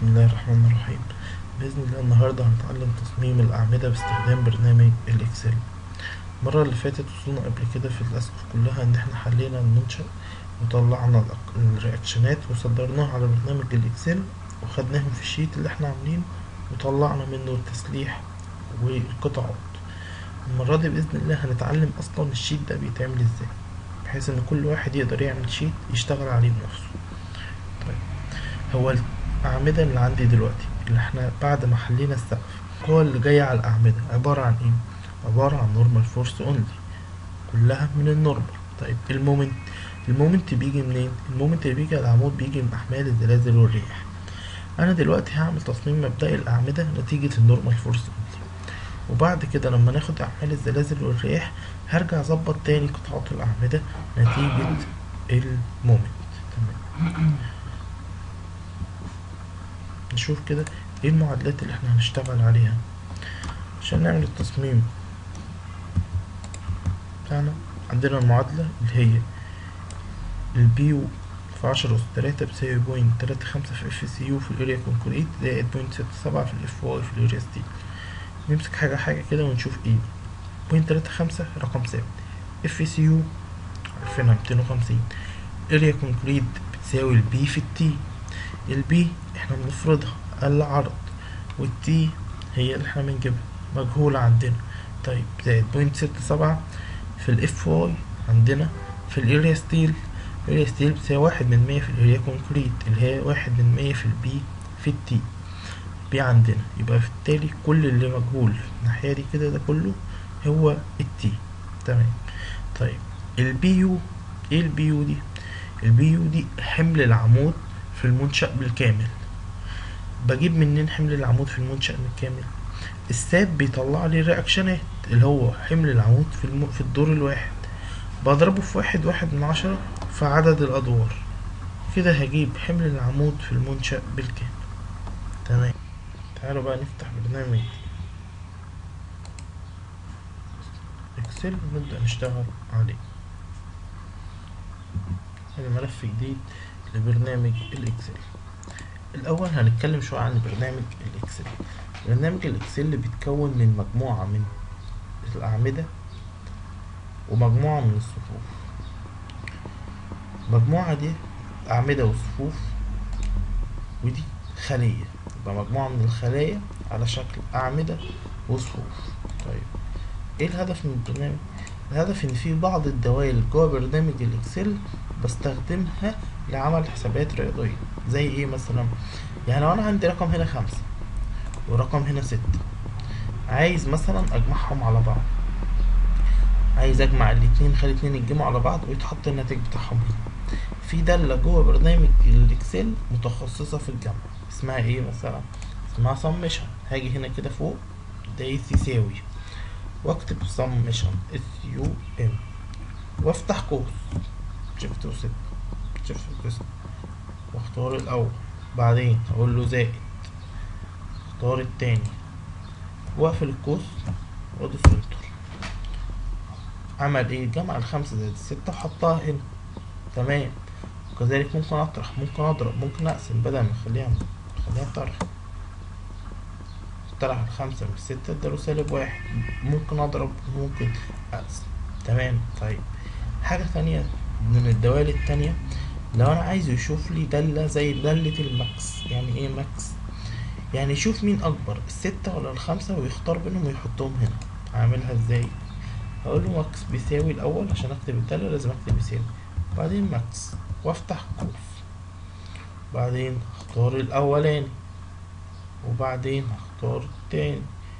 بسم الله الرحمن الرحيم بإذن الله النهاردة هنتعلم تصميم الأعمدة باستخدام برنامج الإكسل المرة اللي فاتت وصلنا قبل كده في الأسئلة كلها إن احنا حلينا المنشأ وطلعنا الأق- الرياكشنات وصدرناها على برنامج الإكسل وخدناهم في الشيت اللي احنا عاملينه وطلعنا منه التسليح والقطعات المرة دي بإذن الله هنتعلم أصلا الشيت ده بيتعمل ازاي بحيث إن كل واحد يقدر يعمل شيت يشتغل عليه بنفسه طيب هو الأعمدة اللي عندي دلوقتي اللي احنا بعد ما حلينا السقف هو اللي جاي على الأعمدة عبارة عن ايه؟ عبارة عن نورمال فورس اونلي كلها من النورمال طيب المومنت المومنت بيجي منين؟ المومنت اللي بيجي على العمود بيجي من أحمال الزلازل والرياح أنا دلوقتي هعمل تصميم مبدئي الأعمدة نتيجة النورمال فورس اونلي وبعد كده لما ناخد أحمال الزلازل والرياح هرجع أظبط تاني قطعات الأعمدة نتيجة المومنت تمام نشوف كده ايه المعادلات اللي احنا هنشتغل عليها عشان نعمل التصميم بتاعنا عندنا المعادلة اللي هي البيو في عشرة أس تلاتة بتساوي بوينت تلاتة خمسة في اف سي يو في الاريا كونكريت زائد بوينت ستة سبعة في الاف واي في الاريا ستيل نمسك حاجة حاجة كده ونشوف ايه بوينت تلاتة خمسة رقم ثابت اف سي يو عارفينها ميتين وخمسين اريا كونكريت بتساوي البي في التي البي احنا بنفرضها اقل عرض والتي هي اللي احنا بنجيبها مجهولة عندنا طيب زائد بوينت ستة سبعة في الاف واي عندنا في الاريا ستيل الاريا ستيل بتساوي واحد من مية في الاريا كونكريت اللي هي واحد من مية في البي في التي بي عندنا يبقى بالتالي كل اللي مجهول في الناحية دي كده ده كله هو التي تمام طيب البي يو ايه البي يو دي البي يو دي حمل العمود في المنشأ بالكامل بجيب منين حمل العمود في المنشأ بالكامل الساب بيطلع لي رياكشنات اللي هو حمل العمود في الم... في الدور الواحد بضربه في واحد واحد من عشرة في عدد الأدوار كده هجيب حمل العمود في المنشأ بالكامل تمام تعالوا بقى نفتح برنامج اكسل ونبدأ نشتغل عليه هذا ملف جديد لبرنامج الاكسل الاول هنتكلم شويه عن برنامج الاكسل برنامج الاكسل بيتكون من مجموعه من الاعمده ومجموعه من الصفوف المجموعه دي اعمده وصفوف ودي خليه يبقى مجموعه من الخلايا على شكل اعمده وصفوف طيب ايه الهدف من البرنامج الهدف ان في بعض الدوال جوه برنامج الاكسل بستخدمها لعمل حسابات رياضية زي ايه مثلا يعني لو انا عندي رقم هنا خمسة ورقم هنا ستة عايز مثلا اجمعهم على بعض عايز اجمع الاتنين خلي الاتنين يتجمعوا على بعض ويتحط الناتج بتاعهم هنا في دالة جوه برنامج الاكسل متخصصة في الجمع اسمها ايه مثلا اسمها سمشن هاجي هنا كده فوق دايس يساوي واكتب سمشن اس يو ام وافتح قوس شفت وست شفت القسم واختار الاول بعدين اقول له زائد اختار التاني واقفل القوس وادوس انتر عمل ايه جمع الخمسة زائد الستة وحطها هنا تمام وكذلك ممكن اطرح ممكن اضرب ممكن اقسم بدل ما اخليها اخليها طرح طرح الخمسة من الستة اداله سالب واحد ممكن اضرب ممكن اقسم تمام طيب حاجة ثانية من الدوال التانية لو انا عايز يشوف لي دالة زي دالة الماكس يعني ايه ماكس يعني يشوف مين اكبر الستة ولا الخمسة ويختار بينهم ويحطهم هنا هعملها ازاي هقول له ماكس بيساوي الاول عشان اكتب الدالة لازم اكتب بيساوي بعدين ماكس وافتح قوس بعدين اختار الاولاني وبعدين هختار التاني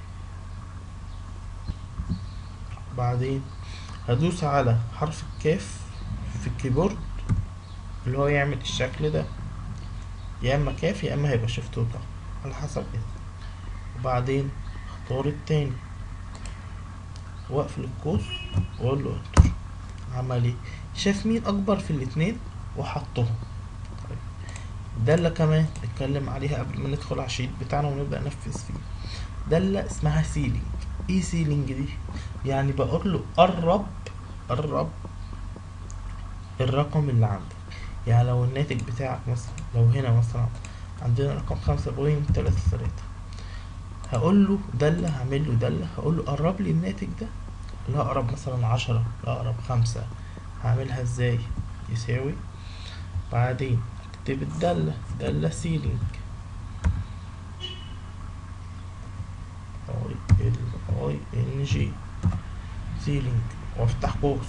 بعدين هدوس على حرف الكاف في الكيبورد اللي هو يعمل الشكل ده يا اما كاف يا اما هيبقى شيفت وضغط على حسب ايه وبعدين اختار التاني واقفل القوس واقول له انتر عمل ايه شاف مين اكبر في الاتنين وحطهم طيب دالة كمان نتكلم عليها قبل ما ندخل على الشيت بتاعنا ونبدأ ننفذ فيه دالة اسمها سيلينج ايه سيلينج دي يعني بقول له قرب قرب الرقم اللي عندك يعني لو الناتج بتاعك مثلا لو هنا مثلا عندنا رقم خمسة بوينت تلاتة تلاتة هقول له دالة هعمل له دالة هقول له قرب لي الناتج ده لا اقرب مثلا عشرة لا اقرب خمسة هعملها ازاي يساوي بعدين اكتب الدالة دالة سيلينج اي ال اي ان جي سيلينج وافتح قوس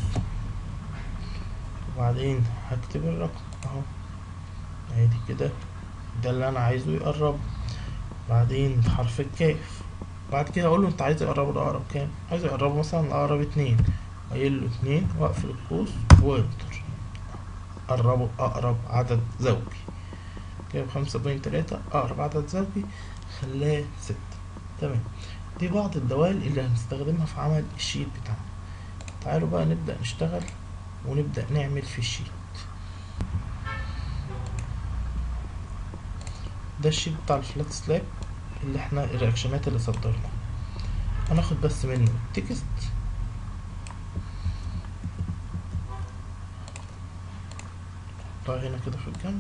وبعدين هكتب الرقم اهو ادي كده ده اللي انا عايزه يقرب بعدين حرف الكاف بعد كده اقول له انت عايز يقرب لاقرب كام عايز يقرب مثلا لاقرب اتنين قايل له اتنين واقفل القوس وانتر قربه اقرب عدد زوجي جايب خمسة بوينت تلاتة اقرب عدد زوجي خلاه ستة تمام دي بعض الدوال اللي هنستخدمها في عمل الشيت بتاعنا تعالوا بقى نبدأ نشتغل ونبدأ نعمل في الشيت ده الشيت بتاع الفلات سلاب اللي احنا الرياكشنات اللي صدرناها هناخد بس منه التكست نحطها هنا كده في الجنب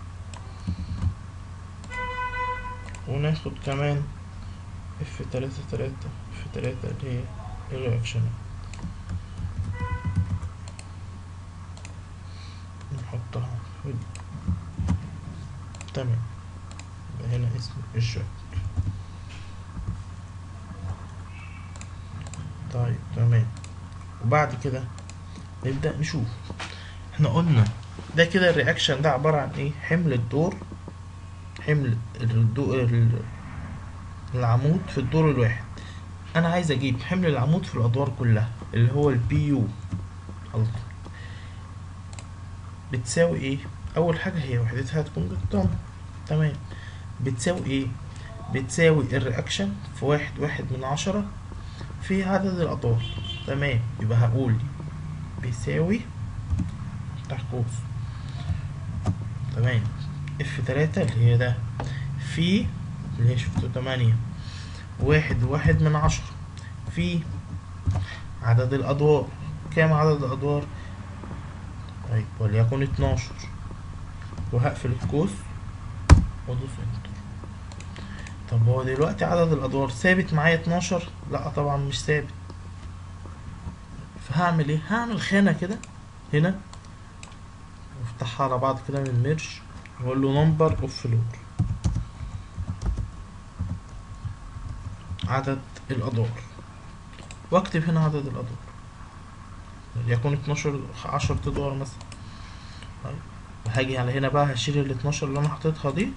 وناخد كمان اف تلاتة تلاتة اف تلاتة اللي هي الرياكشنات نحطها في تمام يبقى هنا اسم الشكل طيب تمام وبعد كده نبدأ نشوف احنا قلنا ده كده الرياكشن ده عبارة عن ايه حمل الدور حمل الدور العمود في الدور الواحد انا عايز اجيب حمل العمود في الادوار كلها اللي هو البي يو بتساوي ايه اول حاجة هي وحدتها هتكون بالطن تمام بتساوي ايه بتساوي الرياكشن في واحد واحد من عشرة في عدد الادوار تمام يبقى هقول بيساوي تحت قوس تمام اف تلاتة اللي هي ده في اللي هي شفتوا تمانية واحد واحد من عشرة في عدد الأدوار كام عدد الأدوار؟ طيب وليكن اتناشر وهقفل القوس وادوس انتر طب هو دلوقتي عدد الأدوار ثابت معايا اتناشر؟ لأ طبعا مش ثابت فهعمل ايه؟ هعمل خانة كده هنا وافتحها على بعض كده من ميرج واقول له نمبر اوف فلور عدد الادوار واكتب هنا عدد الادوار يكون اتناشر عشر ادوار مثلا طيب وهاجي على هنا بقى هشيل ال 12 اللي انا حاططها دي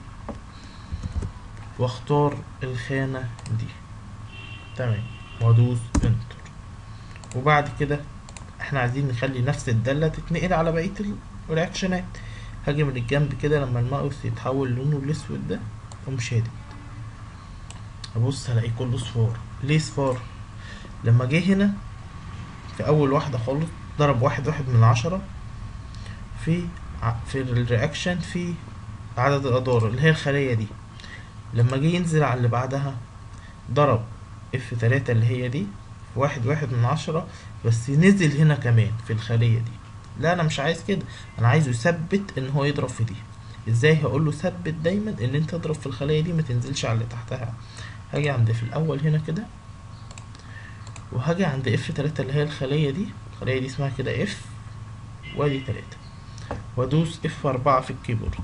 واختار الخانة دي تمام وادوس انتر وبعد كده احنا عايزين نخلي نفس الدالة تتنقل على بقية الرياكشنات هاجي من الجنب كده لما الماوس يتحول لونه الاسود ده اقوم شادد ابص هلاقي كله صفار ليه صفار لما جه هنا في اول واحدة خالص ضرب واحد واحد من عشرة في في الرياكشن في عدد الادوار اللي هي الخلية دي لما جه ينزل على اللي بعدها ضرب اف تلاتة اللي هي دي واحد واحد من عشرة بس نزل هنا كمان في الخلية دي لا انا مش عايز كده انا عايزه يثبت ان هو يضرب في دي ازاي هقول له ثبت دايما ان انت تضرب في الخلية دي ما تنزلش على اللي تحتها هاجي عند في الاول هنا كده وهاجي عند اف تلاتة اللي هي الخلية دي الخلية دي اسمها كده اف وادي تلاتة وادوس اف اربعة في الكيبورد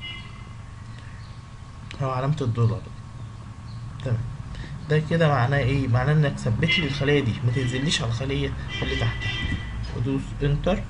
هو علامة الدولار تمام ده كده معناه ايه معناه انك ثبت لي الخلية دي ما تنزليش على الخلية اللي تحتها وادوس انتر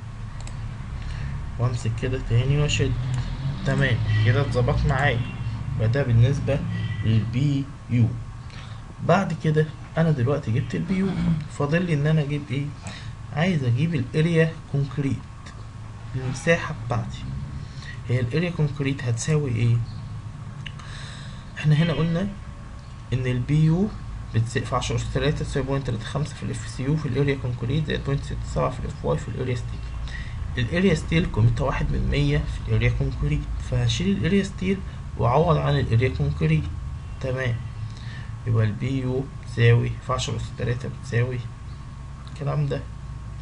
وامسك كده تاني واشد تمام كده اتظبط معايا يبقى ده بالنسبة للبي يو بعد كده انا دلوقتي جبت البي يو فاضل لي ان انا اجيب ايه عايز اجيب الاريا كونكريت المساحة بتاعتي هي الاريا كونكريت هتساوي ايه احنا هنا قلنا ان البي يو بتساوي في عشرة تلاتة تساوي بوينت تلاتة خمسة في الاف سي يو في الاريا كونكريت زائد بوينت ستة سبعة في الاف واي في الاريا ستيل الاريا ستيل قيمتها واحد من مية في الاريا كونكريت فهشيل الاريا ستيل واعوض عن الاريا كونكريت تمام يبقى البي يو بتساوي في عشرة أس تلاتة بتساوي الكلام ده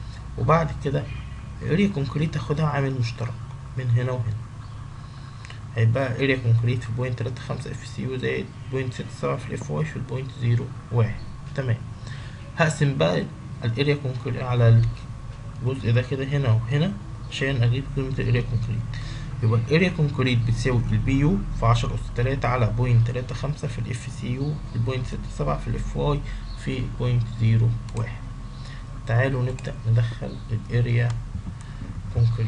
وبعد كده الاريا كونكريت اخدها عامل مشترك من هنا وهنا هيبقى اريا كونكريت في بوينت تلاتة خمسة اف سي يو زائد بوينت ستة سبعة في الاف واي في البوينت زيرو واحد تمام هقسم بقى الاريا كونكريت على الجزء ده كده هنا وهنا عشان اجيب قيمة الاريا كونكريت يبقى الاريا كونكريت بتساوي البي يو في عشرة أس تلاتة على بوينت تلاتة خمسة في الاف سي يو في البوينت ستة سبعة في الاف واي في بوينت زيرو واحد تعالوا نبدأ ندخل الاريا كونكريت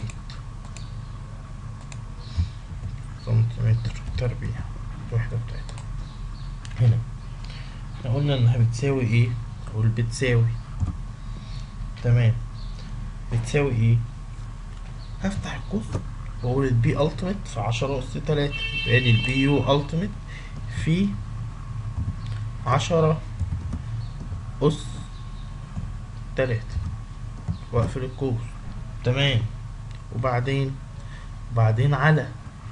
سنتيمتر تربيع الوحدة بتاعتها هنا احنا قلنا انها بتساوي ايه اقول بتساوي تمام بتساوي ايه هفتح القوس واقول البي التيميت في عشرة اس تلاتة ادي البي يو التيميت في عشرة اس تلاتة واقفل القوس تمام وبعدين وبعدين على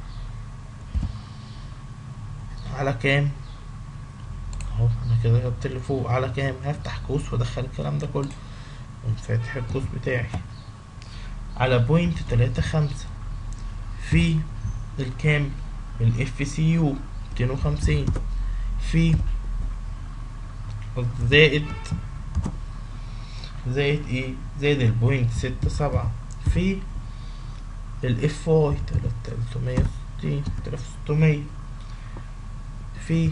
على كام اهو انا كده جبت اللي فوق على كام هفتح قوس وادخل الكلام ده كله وفاتح القوس بتاعي على بوينت تلاتة خمسة في الكام الاف سي يو ميتين وخمسين في زائد زائد ايه زائد البوينت ستة سبعة في الاف واي تلاتمية وستين تلاتة ستمية في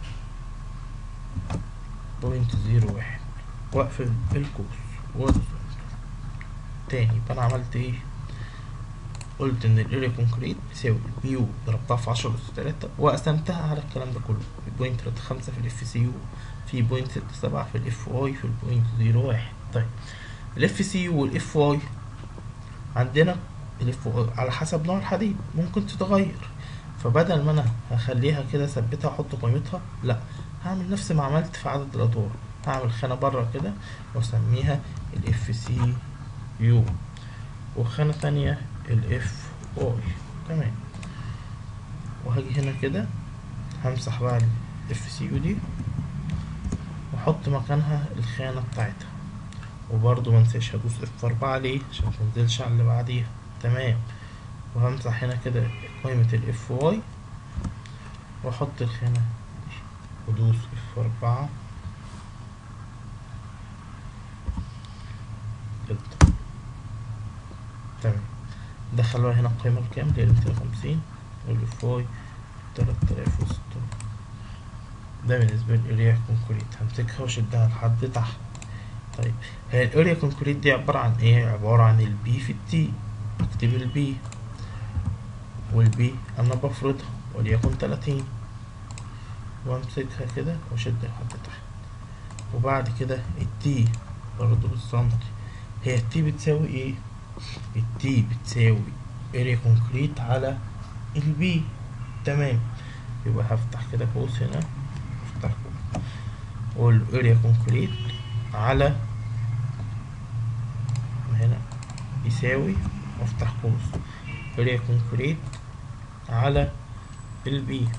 بوينت زيرو واحد واقفل القوس وادوس تاني يبقى انا عملت ايه قلت ان الاريا كونكريت بيساوي البيو ضربتها في عشرة أس تلاتة وقسمتها على الكلام ده كله في بوينت تلاتة خمسة في الاف سي يو في بوينت ستة سبعة في الاف واي في البوينت زيرو واحد طيب الاف سي يو والاف واي عندنا الاف على حسب نوع الحديد ممكن تتغير فبدل ما انا هخليها كده اثبتها واحط قيمتها لا هعمل نفس ما عملت في عدد الادوار هعمل خانة بره كده واسميها الاف سي يو وخانة تانية الاف واي تمام وهاجي هنا كده همسح بقى الاف سي يو دي واحط مكانها الخانة بتاعتها وبرضو منساش هدوس اف اربعة ليه عشان متنزلش على اللي بعديها تمام وهمسح هنا كده قيمة الاف واي واحط الخانة دي ودوس اف اربعة انتر تمام دخل بقى هنا القيمة الكام اللي هي ميتين وخمسين والاف واي تلات آلاف وستمية ده بالنسبة للاريا كونكريت همسكها واشدها لحد تحت طيب هي الاريا كونكريت دي عبارة عن ايه عبارة عن البي في التي اكتب البي والبي انا بفرضها وليكن تلاتين وامسكها كده واشدها لحد تحت وبعد كده التي برضه بالسنتي هي التي بتساوي ايه التي بتساوي اريا كونكريت على البي تمام يبقى هفتح كده قوس هنا افتح قوس واقول له اريا كونكريت على هنا يساوي وافتح قوس اريا كونكريت على البي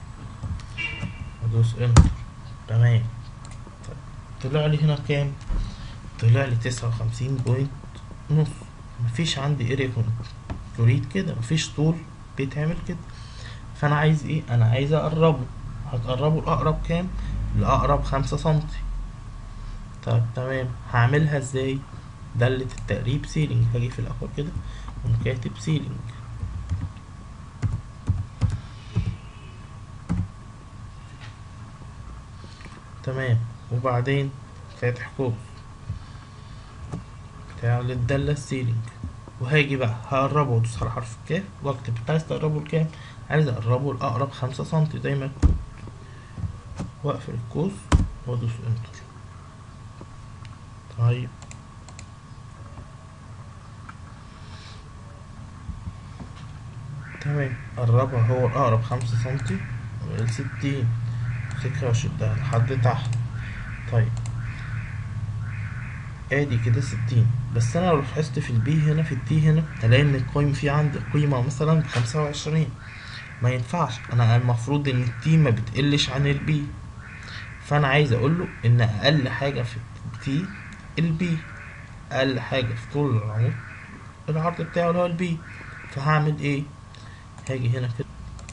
ادوس انتر تمام طيب طلع لي هنا كام طلع لي تسعة وخمسين بوينت نص مفيش عندي اريا كونكريت كده مفيش طول بيتعمل كده فانا عايز ايه انا عايز اقربه هتقربه الاقرب كام الاقرب خمسة سنتي طيب تمام هعملها ازاي دالة التقريب سيلينج هاجي في الاول كده وكاتب سيلينج تمام وبعدين فاتح قوس بتاع للدالة السيلينج وهاجي بقى هقربه وادوس على حرف الكاف واكتب عايز تقربه لكام عايز اقربه لاقرب خمسة سنتي زي ما واقفل القوس وادوس انتر طيب تمام قربها هو الأقرب خمسة سنتي الستين امسكها واشدها لحد تحت طيب ادي كده ستين بس انا لو لاحظت في البي هنا في التي هنا هلاقي ان القيمة في عندي قيمة مثلا بخمسة وعشرين ما ينفعش انا المفروض ان التي ما بتقلش عن البي فانا عايز اقول له ان اقل حاجة في التي البي اقل حاجة في طول العمود العرض بتاعه اللي هو البي فهعمل ايه هاجي هنا كده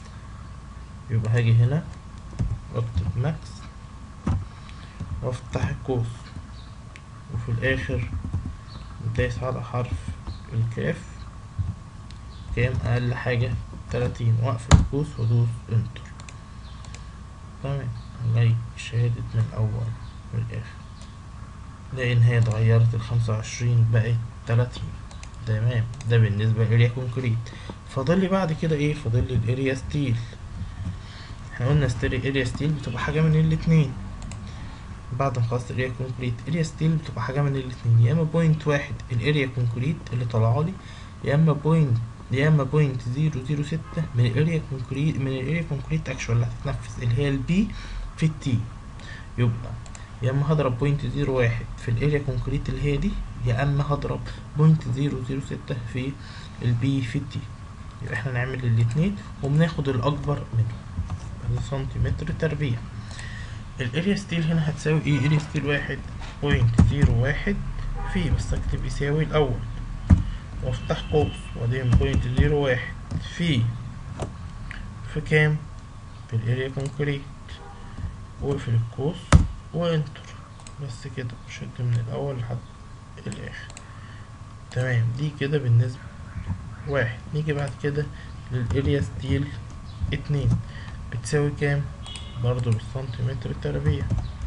يبقى هاجي هنا واكتب ماكس وافتح القوس وفي الاخر دايس على حرف الكاف كام اقل حاجة تلاتين واقفل القوس وادوس انتر تمام هنلاقي شهادة من الاول والاخر نلاقي ان هي اتغيرت الخمسة وعشرين بقت تلاتين تمام ده بالنسبة للاريا كونكريت فاضل لي بعد كده ايه فاضل لي الاريا ستيل احنا قلنا ستيل اريا ستيل بتبقى حاجة من الاتنين بعد ما خلصت الاريا كونكريت اريا ستيل بتبقى حاجة من الاتنين يا اما بوينت واحد الاريا كونكريت اللي طالعه لي يا اما بوينت يا اما بوينت زيرو زيرو ستة من الاريا كونكريت من الاريا كونكريت اكشوال اللي هتتنفذ اللي هي البي في التي يبقى يا اما هضرب بوينت زيرو واحد في الاريا كونكريت اللي هي دي يا اما هضرب بوينت زيرو زيرو ستة في البي في التي يبقى احنا نعمل الاتنين وبناخد الاكبر منهم ده سنتيمتر تربيع الاريا ستيل هنا هتساوي ايه اريا ستيل واحد بوينت زيرو واحد في بس اكتب يساوي الاول وافتح قوس وبعدين بوينت زيرو واحد في في كام في الاريا كونكريت واقفل القوس وانتر بس كده شد من الاول لحد الاخر تمام دي كده بالنسبة واحد نيجي بعد كده للاريا ستيل اتنين بتساوي كام برضو بالسنتيمتر التربيع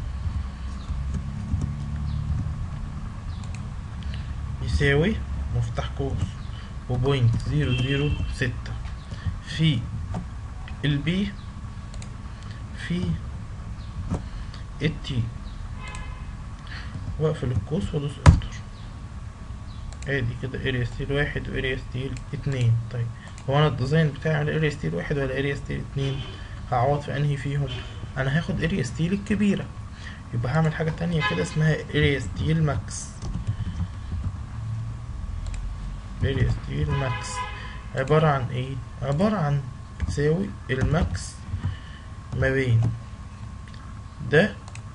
يساوي مفتاح قوس وبوينت زيرو زيرو ستة في البي في التي واقفل القوس وادوس انتر ادي كده اريا ستيل واحد واريا ستيل اتنين طيب هو انا الديزاين بتاعي على اريا ستيل واحد ولا اريا ستيل اتنين هعوض في انهي فيهم انا هاخد اريا ستيل الكبيرة يبقى هعمل حاجة تانية كده اسمها اريا ستيل ماكس اريا ستيل ماكس عبارة عن ايه عبارة عن بتساوي الماكس ما بين ده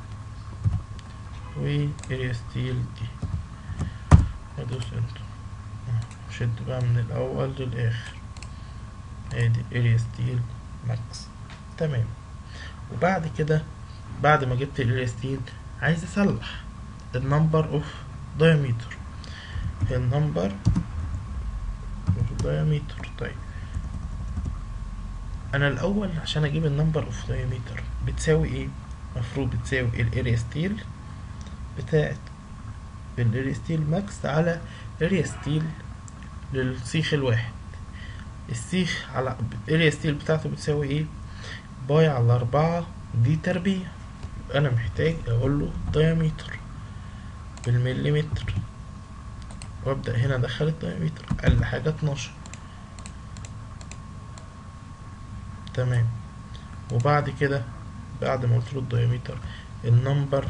واريا ستيل دي ادوس انتر شد بقى من الاول للاخر ادي اريا ستيل ماكس تمام وبعد كده بعد ما جبت الاريا ستيل عايز اصلح النمبر اوف diameter النمبر اوف diameter طيب انا الاول عشان اجيب النمبر اوف diameter بتساوي ايه المفروض بتساوي الاريا ستيل بتاعت الاريا ستيل ماكس على اريا ستيل للسيخ الواحد السيخ على الاريا ستيل بتاعته بتساوي ايه باي على أربعة دي تربيع أنا محتاج أقول له diameter بالمليمتر وأبدأ هنا أدخل الدايمتر أقل حاجة اتناشر تمام وبعد كده بعد ما قلت له الدايمتر النمبر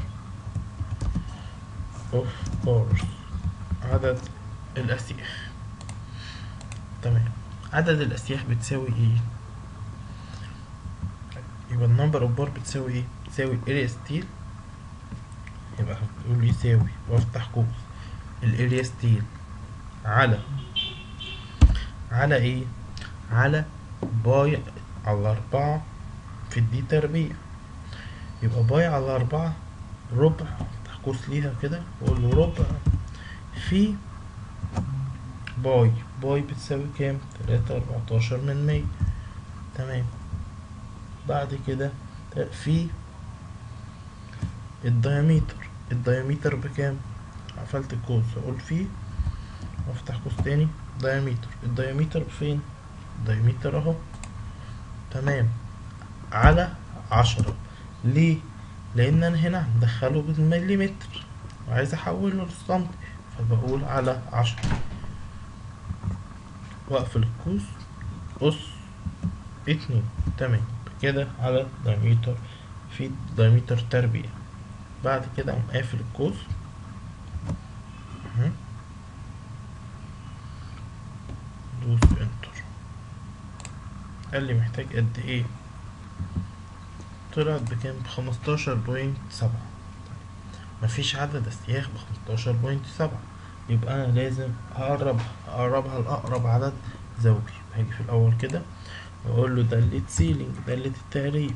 اوف بارز عدد الأسياخ تمام عدد الأسياخ بتساوي ايه يبقى النمبر اوف بار بتساوي ايه بتساوي اريا ستيل يبقى هتقول يساوي وافتح قوس الاريا ستيل على على ايه على باي على أربعة في الدي تربيع يبقى باي على أربعة ربع افتح قوس ليها كده واقول له ربع في باي باي بتساوي كام تلاتة أربعتاشر من مية تمام بعد كده في الدياميتر الدياميتر بكام قفلت القوس اقول فيه وافتح قوس تاني دياميتر الدياميتر فين الدياميتر اهو تمام على عشرة ليه لان انا هنا مدخله بالمليمتر وعايز احوله للسنتي فبقول على عشرة واقفل القوس قص اتنين تمام كده على دايمتر في دايمتر تربيع بعد كده اقوم قافل القوس دوس انتر قال لي محتاج قد ايه طلعت بكام بخمستاشر بوينت سبعة مفيش عدد اسياخ بخمستاشر بوينت سبعة يبقى انا لازم اقرب اقربها لاقرب عدد زوجي هاجي في الاول كده واقول له دالة سيلينج دالة التقريب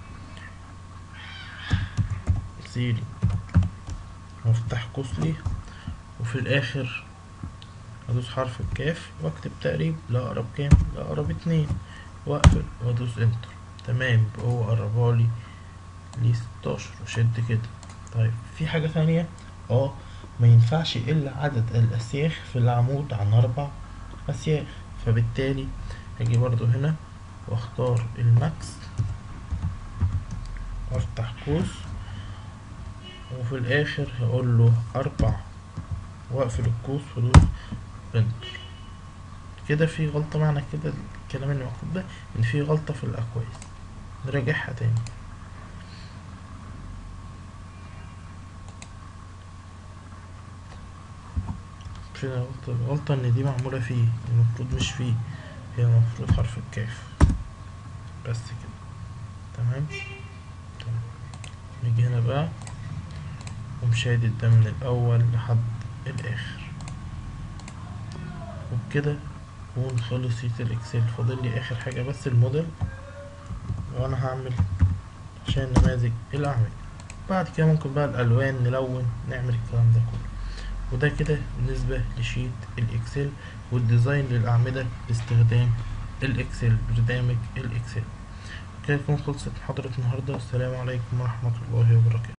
سيلينج وافتح قوس ليه وفي الاخر ادوس حرف الكاف واكتب تقريب لاقرب كام لاقرب اتنين واقفل وادوس انتر تمام يبقى هو قربها لي لي ستاشر وشد كده طيب في حاجة تانية اه ما ينفعش الا عدد الاسياخ في العمود عن اربع اسياخ فبالتالي هاجي برضو هنا واختار الماكس وافتح قوس وفي الاخر هقول له اربع واقفل القوس وادوس انتر كده في غلطة معنى كده الكلام اللي مكتوب ده ان في غلطة في الاكواز نراجعها تاني في غلطة غلطة ان دي معمولة فيه المفروض مش فيه هي المفروض حرف الكاف بس كده تمام تمام نيجي هنا بقى ومشاهد ده من الأول لحد الآخر وبكده يكون خلص شيت الإكسل فاضل لي آخر حاجة بس الموديل وأنا هعمل عشان نماذج الأعمدة بعد كده ممكن بقى الألوان نلون نعمل الكلام ده كله وده كده بالنسبة لشيت الإكسل والديزاين للأعمدة باستخدام الإكسل برنامج الإكسل كده تكون خلصت محاضرة النهاردة والسلام عليكم ورحمة الله وبركاته